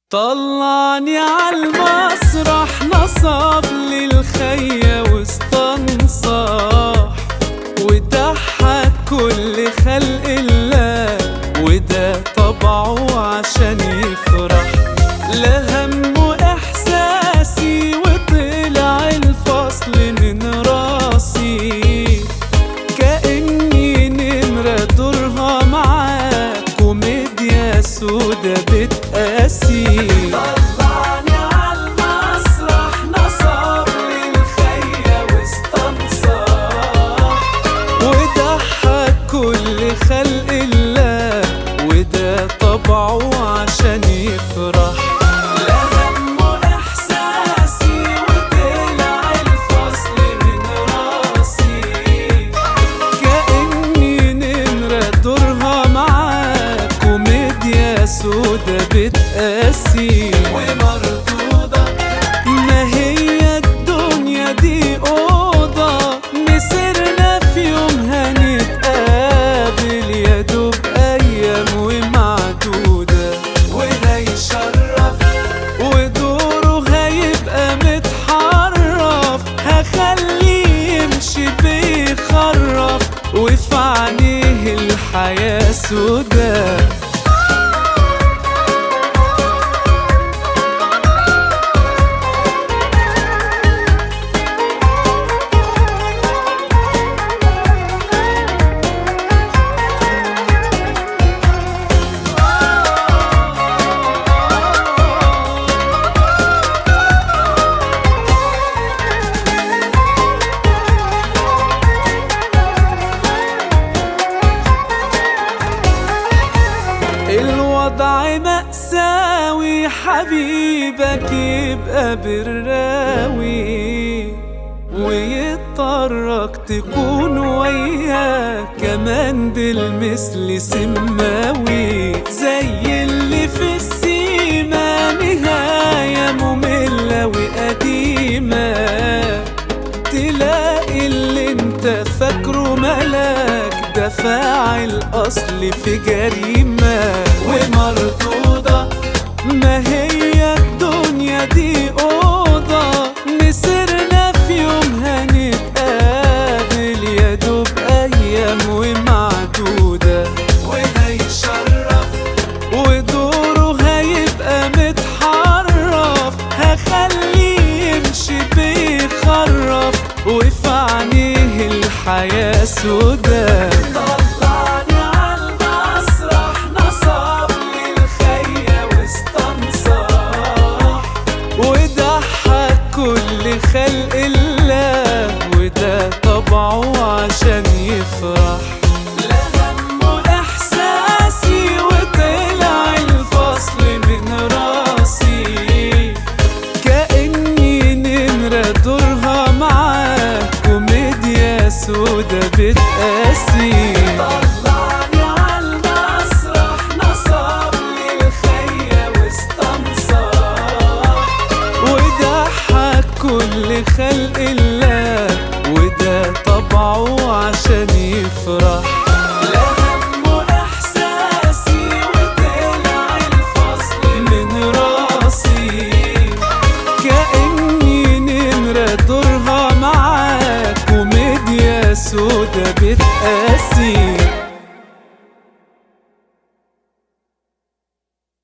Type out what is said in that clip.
طلعني عالمسرح نصب لي الخية واستنصح وضحك كل خلق الله وده طبعه عشان يفرح لا همه احساسي وطلع الفصل من راسي كأني نمرة دورها معاه كوميديا سودا بتقاسي طلعني عالمسرح نصب لي الخية واستنصح وضحك كل خلق الله وده طبعه عشان يفرح لا همه احساسي وطلع الفصل من راسي كأني نمرة دورها معاه كوميديا سودا بتقاسي ومردودة ما هي الدنيا دي أوضة مسرنا في يوم هنتقابل يا دوب أيام ومعدودة وهيشرف ودوره هيبقى متحرف هخليه يمشي بيخرف وفي عينيه الحياة سودا الوضع مأساوي حبيبك يبقى بالراوي ويضطرك تكون وياه كمان بالمثل سماوي زي اللي في السيما نهاية مملة وقديمة تلاقي اللي انت فاكره ملاك ده فاعل اصل في جريمة ومردودة ما هي الدنيا دي اوضة مسرنا في يوم هنتقابل يا دوب ايام ومعدودة وهيشرف ودوره هيبقى متحرف هخليه يمشي بيخرف وفي عينيه الحياة سودا طلعني عالمسرح نصب لي الخية واستنصح وضحك كل خلق الله وده طبعه عشان يفرح لا همه احساسي وطلع الفصل من راسي كأني نمرة دورها معاه كوميديا سودا بتقاسي